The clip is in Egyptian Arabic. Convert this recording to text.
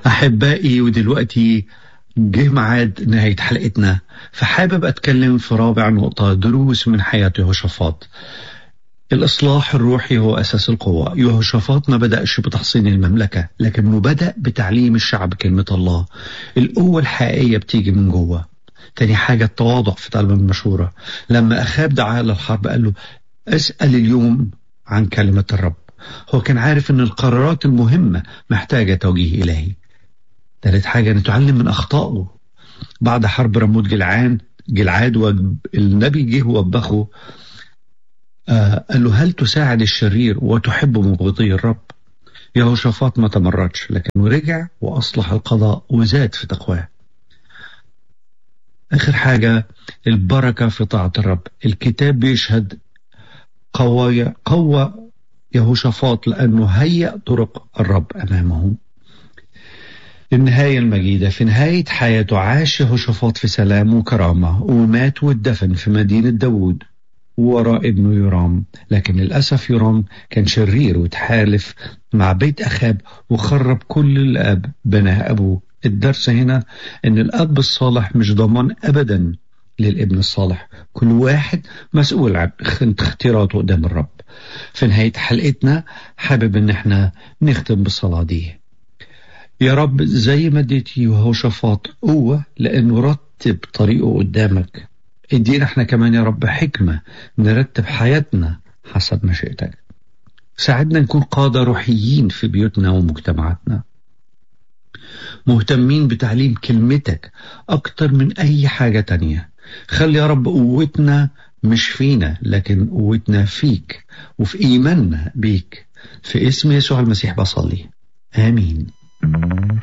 أحبائي ودلوقتي جه ميعاد نهاية حلقتنا فحابب أتكلم في رابع نقطة دروس من حياة يهوشافاط الإصلاح الروحي هو أساس القوة يهوشافاط ما بدأش بتحصين المملكة لكنه بدأ بتعليم الشعب كلمة الله القوة الحقيقية بتيجي من جوه تاني حاجة التواضع في طلب المشورة لما أخاب دعاه للحرب قال له اسأل اليوم عن كلمة الرب هو كان عارف ان القرارات المهمة محتاجة توجيه إلهي ثالث حاجة نتعلم من أخطائه بعد حرب رموت جلعان جلعاد والنبي جه ووبخه آه قال له هل تساعد الشرير وتحب مبغضي الرب يهوشافاط ما تمردش لكنه رجع وأصلح القضاء وزاد في تقواه آخر حاجة البركة في طاعة الرب الكتاب بيشهد قوى قوى يهوشافاط لأنه هيأ طرق الرب أمامه النهاية المجيدة في نهاية حياته عاش يهوشافاط في سلام وكرامة ومات واتدفن في مدينة داوود وراء ابنه يرام لكن للأسف يرام كان شرير وتحالف مع بيت أخاب وخرب كل الأب بناه أبوه الدرس هنا أن الأب الصالح مش ضمان أبدا للابن الصالح كل واحد مسؤول عن اختياراته قدام الرب في نهاية حلقتنا حابب ان احنا نختم بالصلاة دي يا رب زي ما اديت يهوشافاط قوة لانه رتب طريقه قدامك ادينا احنا كمان يا رب حكمة نرتب حياتنا حسب مشيئتك ساعدنا نكون قادة روحيين في بيوتنا ومجتمعاتنا مهتمين بتعليم كلمتك أكتر من أي حاجة تانية خلي يا رب قوتنا مش فينا لكن قوتنا فيك وفي إيماننا بيك في اسم يسوع المسيح بصلي آمين